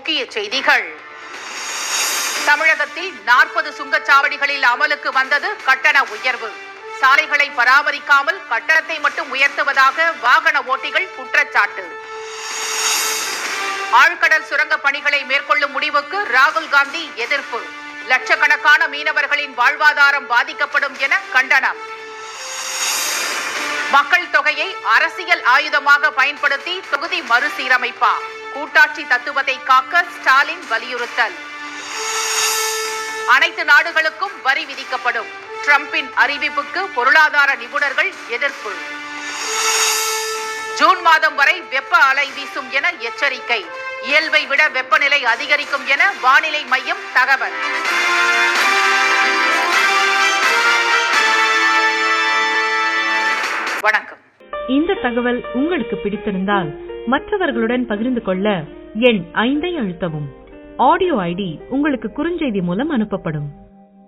முக்கிய செய்திகள் தமிழகத்தில் நாற்பது சுங்கச்சாவடிகளில் அமலுக்கு வந்தது கட்டண உயர்வு சாலைகளை பராமரிக்காமல் கட்டணத்தை மட்டும் உயர்த்துவதாக வாகன ஓட்டிகள் குற்றச்சாட்டு ஆழ்கடல் சுரங்க பணிகளை மேற்கொள்ளும் முடிவுக்கு ராகுல் காந்தி எதிர்ப்பு லட்சக்கணக்கான மீனவர்களின் வாழ்வாதாரம் பாதிக்கப்படும் என கண்டனம் மக்கள் தொகையை அரசியல் ஆயுதமாக பயன்படுத்தி தொகுதி மறுசீரமைப்பா கூட்டாட்சி தத்துவத்தை காக்க ஸ்டாலின் வலியுறுத்தல் அனைத்து நாடுகளுக்கும் வரி விதிக்கப்படும் டிரம்பின் அறிவிப்புக்கு பொருளாதார நிபுணர்கள் எதிர்ப்பு ஜூன் மாதம் வரை வெப்ப அலை வீசும் என எச்சரிக்கை இயல்பை விட வெப்பநிலை அதிகரிக்கும் என வானிலை மையம் தகவல் வணக்கம் இந்த தகவல் உங்களுக்கு பிடித்திருந்தால் மற்றவர்களுடன் பகிர்ந்து கொள்ள எண் ஐந்தை அழுத்தவும் ஆடியோ ஐடி உங்களுக்கு குறுஞ்செய்தி மூலம் அனுப்பப்படும்